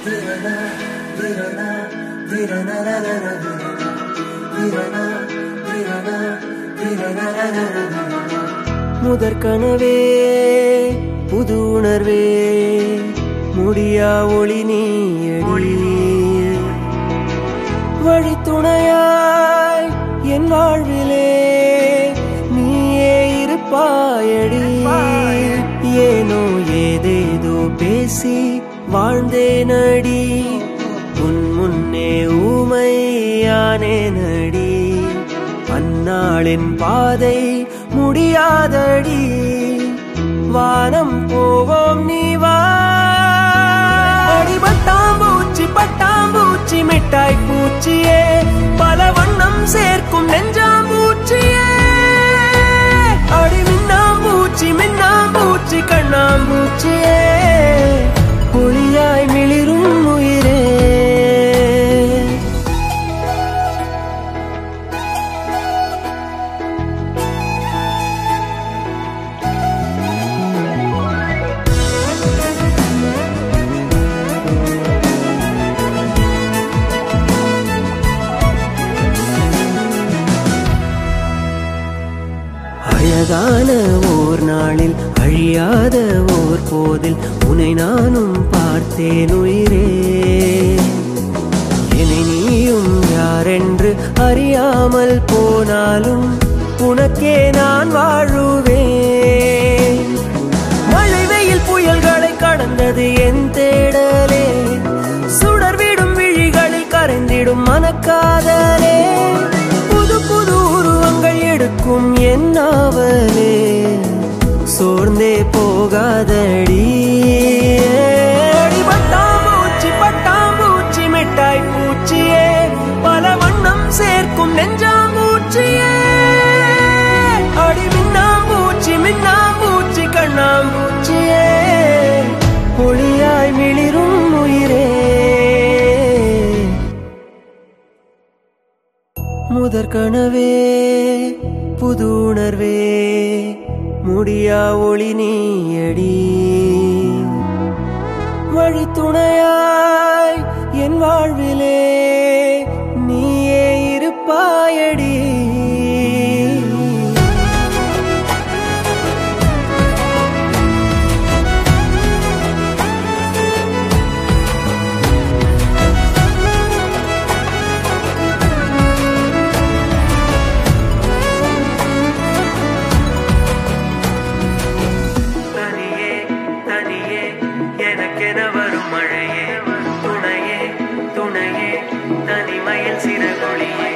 முதற்கனவே புது உணர்வே முடியா ஒளி நீயடி வழித்துணையாய் என் வாழ்விலே நீயே இருப்பாயடி ஏனோ ஏதேதோ பேசி வாழ்ந்தேனடி உன் முன்னே ஊமையானே நடி அந்நாளின் பாதை முடியாதடி வானம் போவோம் நீ வா அடி பட்டாம்பூச்சி பட்டாம்பூச்சி மிட்டாய் பூச்சியே பல வண்ணம் சேர்க்கும் நெஞ்சாம்பூச்சியே அடி மின்னாம்பூச்சி மின்னாம்பூச்சி கண்ணாம்பூச்சியே ஒளியாய் மிளிரும் உயிரே அழகான ஓர் நாளில் அழியாத ஓர் போதில் உனை நானும் பார்த்தேன் உயிரே என்னை நீயும் யாரென்று அறியாமல் போனாலும் உனக்கே நான் வாழுவேன் மழை வெயில் புயல்களை கடந்தது என் தேடலே சுடர்விடும் விழிகளில் கரைந்திடும் மனக்காதலே புது புது உருவங்கள் எடுக்கும் என் நாவலே சோர்ந்தே போகாதடி அடி பட்டாம்பூச்சி பட்டாம்பூச்சி மிட்டாய் பூச்சியே பல வண்ணம் சேர்க்கும் நெஞ்சாம்பூச்சியே அடி மின்னாம்பூச்சி மின்னாம்பூச்சி கண்ணாம்பூச்சியே ஒளியாய் மிளிரும் உயிரே முதற்கனவே புது உணர்வே முடியா ஒளி நீயடி வழித்துணையாய் என் வாழ்விலே நீயே இருப்பாயடி தனியே தனியே எனக்கென வரும் மழையே துணையே துணையே தனிமையில் சிறகொழியே